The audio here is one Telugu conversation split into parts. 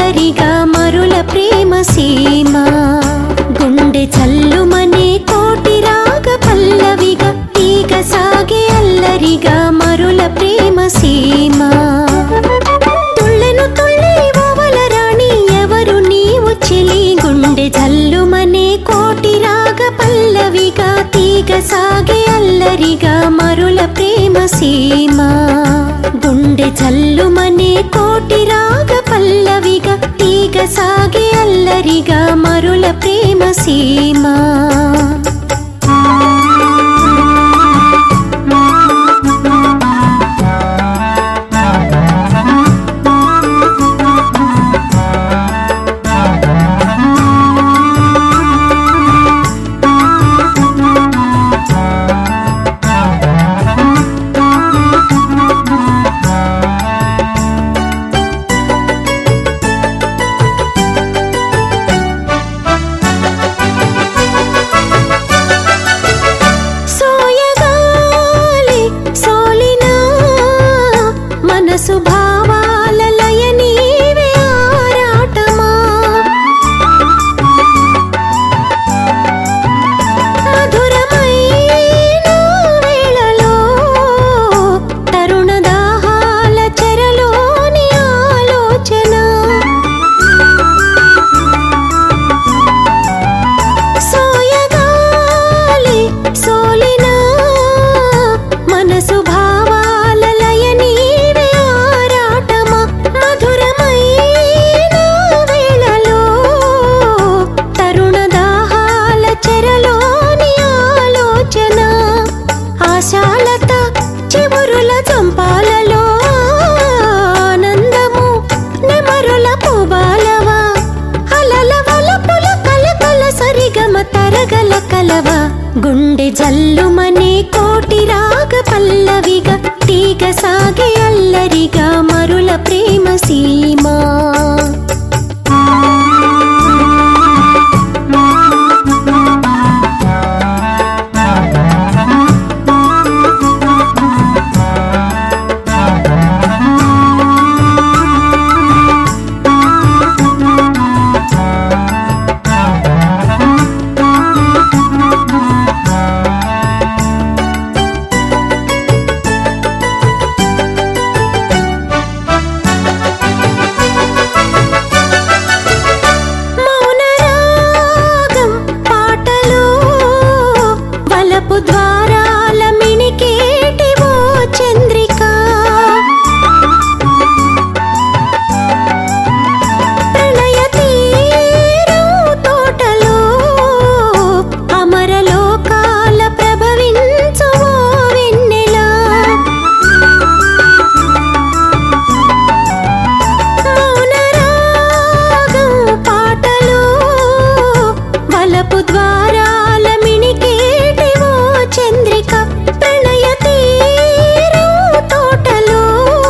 అల్లరిగా మరుల ప్రేమ సీమ గుండె చల్లుమనే కోటి రాగ పల్లవిగా తీగ సాగే అల్లరిగా మరుల ప్రేమ సీమ తుళ్ళెను తుళ్ళి ఓవల రాణి ఎవరు నీవు చెలి గుండె జల్లుమనే కోటి రాగ పల్లవిగా తీగ సాగే అల్లరిగా మరుల ప్రేమ సీమ గుండె జల్లుమనే కోటి రాగ పల్లవిగా తీగ సాగే అల్లరిగా మరుల ప్రేమ సీమ సోయగాలి సోలినా మనసు భావాల లయ నీవే ఆరాటమా మధురమైన వేళలో తరుణ దాహాల చెరలోని ఆలోచన సోయగాలి సోలినా మనసు భావాల లయ నీవే ఆరాటమా మధురమైన వేళలో తరుణ దాహాల చెరలోని ఆలోచన ఆశాలత చివురుల చంపాలలో ఆనందము నెమరుల పుబాలవా అలల వలపుల కలకల సరిగమ తరగల కలవ గుండె జల్లుమనే కోటి రాగ పల్లవిగా తీగ సాగే అల్లరిగా మరుల ప్రేమ సీమా మౌనరాగం పాటలో వలపు ద్వారాల మిణికేటివో చంద్రిక ప్రణయ తీరం తోటలో అమరలోకాల ప్రభవించువో వెన్నెలా మౌనరాగం పాటలో వలపు ద్వారాల మిణికేటివో చంద్రిక ప్రణయ తీరం తోటలో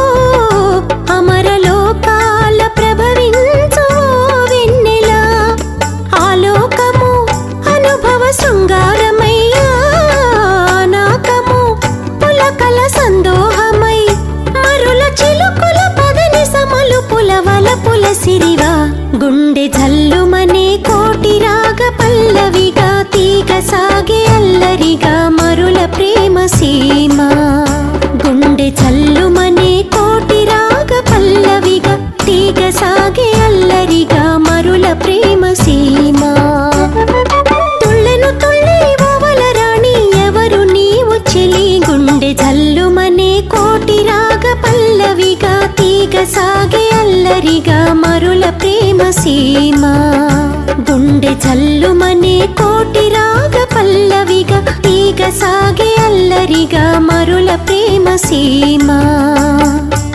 అమరలోకాల ప్రభవించువో వెన్నెలా ఆలోకము అనుభవ శృంగారమయ్యా నాకము పులకల సందోహమై మరుల చిలుకుల పదని సమలు పులవల పుల సిరివా గుండె జల్లుమనే కోటి రాగ పల్లవిగా తీగ సాగే అల్లరిగా మరుల ప్రేమ సీమా గుండె జల్లుమనే కోటి రాగ పల్లవిగా తీగ సాగే అల్లరిగా మరుల ప్రేమ సీమా తుళ్ళెను తుళ్ళి ఓవల రాణి ఎవరు నీవు చెలి గుండె జల్లుమనే కోటి రాగ పల్లవిగా తీగ సాగే అల్లరిగా మరుల ప్రేమ సీమ గుండె జల్లుమనే కోటి రాగ పల్లవిగా తీగ సాగే అల్లరిగా మరుల ప్రేమ సీమ